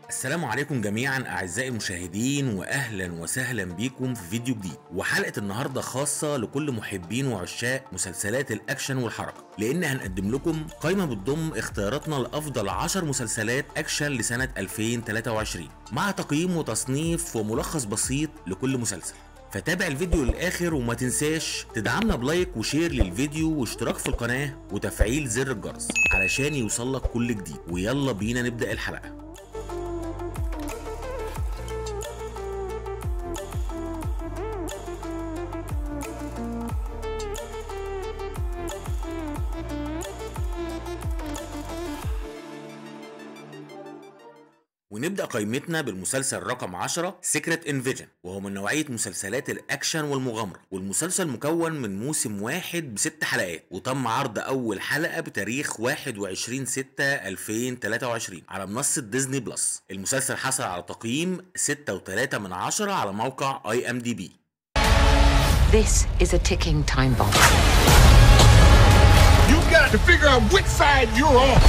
السلام عليكم جميعا اعزائي المشاهدين واهلا وسهلا بيكم في فيديو جديد وحلقه النهارده خاصه لكل محبين وعشاق مسلسلات الاكشن والحركه لان هنقدم لكم قائمه بتضم اختياراتنا لافضل 10 مسلسلات اكشن لسنه 2023 مع تقييم وتصنيف وملخص بسيط لكل مسلسل فتابع الفيديو للاخر وما تنساش تدعمنا بلايك وشير للفيديو واشتراك في القناه وتفعيل زر الجرس علشان يوصلك كل جديد ويلا بينا نبدا الحلقه ونبدأ قائمتنا بالمسلسل رقم 10 سيكريت انفيجن وهو من نوعية مسلسلات الأكشن والمغامرة والمسلسل مكون من موسم واحد بست حلقات وتم عرض أول حلقة بتاريخ 21 6 2023 على منصة ديزني بلس المسلسل حصل على تقييم 6.3 من 10 على موقع اي ام دي بي This is a ticking time bomb. You got to figure out which side you're on.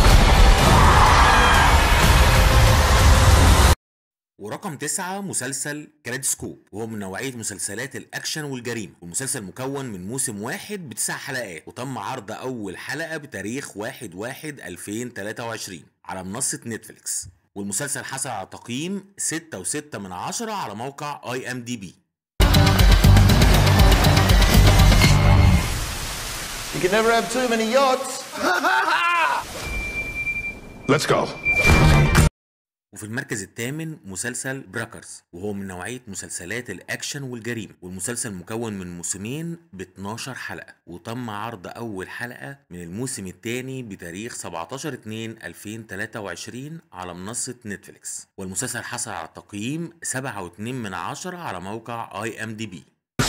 ورقم تسعة مسلسل كريدسكوب وهو من نوعية مسلسلات الأكشن والجريمة والمسلسل مكون من موسم واحد بتسع حلقات وتم عرض أول حلقة بتاريخ 1 1 2023 على منصة نتفليكس والمسلسل حصل على تقييم 6.6 من عشرة على موقع اي ام دي بي You can never have too many yachts. Let's go. وفي المركز الثامن مسلسل براكرز وهو من نوعية مسلسلات الأكشن والجريمة والمسلسل مكون من موسمين ب 12 حلقة وتم عرض أول حلقة من الموسم الثاني بتاريخ 17 2 2023 على منصة نتفليكس والمسلسل حصل على تقييم 7.2 من عشرة على موقع اي ام دي بي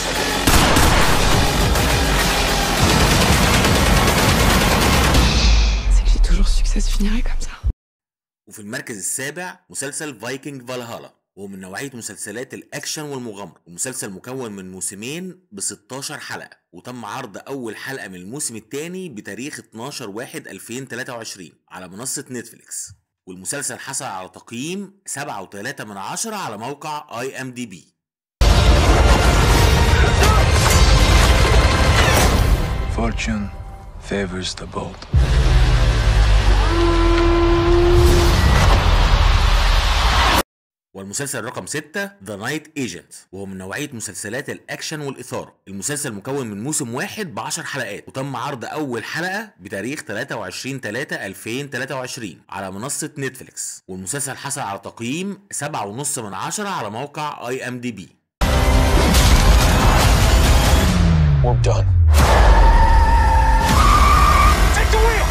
C'est que j'ai toujours su que ça se finirait comme ça. وفي المركز السابع مسلسل فايكنج فالهالا وهو من نوعية مسلسلات الأكشن والمغامرة المسلسل مكون من موسمين ب 16 حلقة وتم عرض أول حلقة من الموسم الثاني بتاريخ 12 1 2023 على منصة نتفليكس والمسلسل حصل على تقييم 7.3 من عشرة على موقع اي ام دي بي Fortune favors the bold. والمسلسل رقم 6 ذا نايت ايجنت وهو من نوعية مسلسلات الأكشن والإثارة المسلسل مكون من موسم واحد ب 10 حلقات وتم عرض أول حلقة بتاريخ 23 3 2023 على منصة نتفليكس والمسلسل حصل على تقييم 7.5 من 10 على موقع اي ام دي بي We're done. Take the wheel.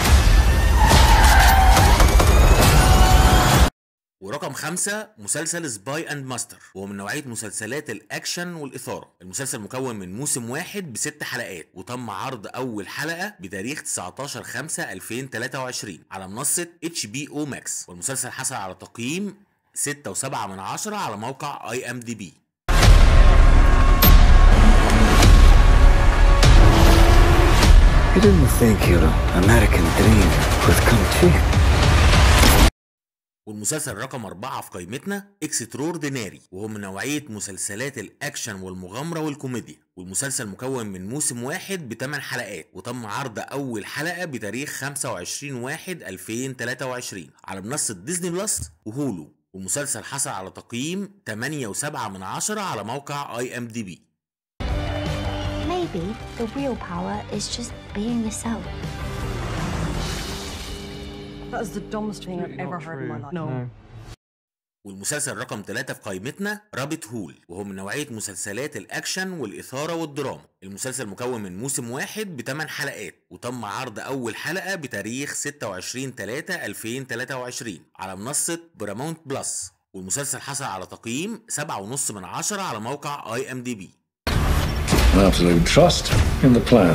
ورقم خمسة مسلسل سباي اند ماستر وهو من نوعية مسلسلات الأكشن والإثارة المسلسل مكون من موسم واحد بست حلقات وتم عرض أول حلقة بتاريخ 19 5 2023 على منصة اتش بي او ماكس والمسلسل حصل على تقييم 6.7 من عشرة على موقع اي ام دي بي I didn't think your American dream would come true. والمسلسل رقم أربعة في قائمتنا اكسترور وهو من نوعية مسلسلات الأكشن والمغامرة والكوميديا والمسلسل مكون من موسم واحد بثمان حلقات وتم عرض أول حلقة بتاريخ 25 1 2023 على منصة ديزني بلس وهولو والمسلسل حصل على تقييم 8.7 من عشرة على موقع اي ام دي بي Maybe the real power is just being yourself. That is the dumbest thing I've ever heard in my life. No. والمسلسل رقم 3 في قائمتنا رابت هول وهو من نوعية مسلسلات الأكشن والإثارة والدراما المسلسل مكون من موسم واحد بثمان حلقات وتم عرض أول حلقة بتاريخ 26 3 2023 على منصة برامونت بلس والمسلسل حصل على تقييم 7.5 من عشرة على موقع اي ام دي بي Absolute trust in the plan.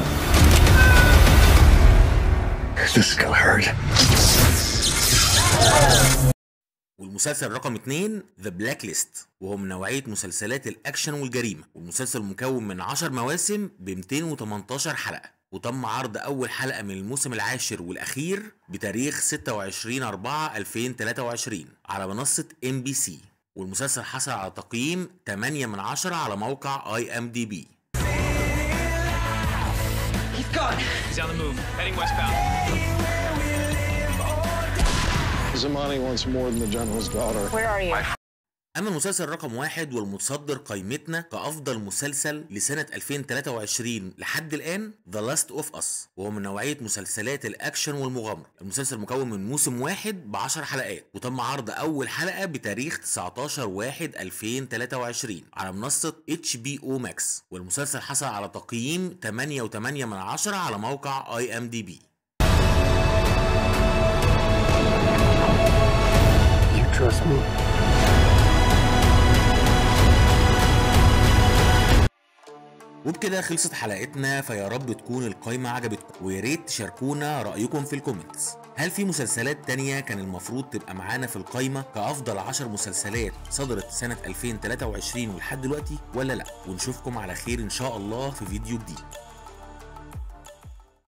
This is gonna hurt. والمسلسل رقم 2 ذا بلاك ليست وهو من نوعية مسلسلات الأكشن والجريمة والمسلسل مكون من 10 مواسم ب 218 حلقة وتم عرض أول حلقة من الموسم العاشر والأخير بتاريخ 26 4 2023 على منصة ام بي سي والمسلسل حصل على تقييم 8 من 10 على موقع اي ام دي بي He's on the move, heading westbound. Zamani wants more than the general's daughter. Where are you? اما المسلسل رقم واحد والمتصدر قائمتنا كافضل مسلسل لسنه 2023 لحد الان ذا لاست اوف اس وهو من نوعيه مسلسلات الاكشن والمغامره المسلسل مكون من موسم واحد ب 10 حلقات وتم عرض اول حلقه بتاريخ 19 1 2023 على منصه اتش بي او ماكس والمسلسل حصل على تقييم 8.8 من 10 على موقع اي ام دي بي You trust me? وبكده خلصت حلقتنا فيا رب تكون القايمة عجبتكم ويا ريت تشاركونا رأيكم في الكومنتس هل في مسلسلات تانية كان المفروض تبقى معانا في القايمة كأفضل 10 مسلسلات صدرت سنة 2023 ولحد دلوقتي ولا لا ونشوفكم على خير إن شاء الله في فيديو جديد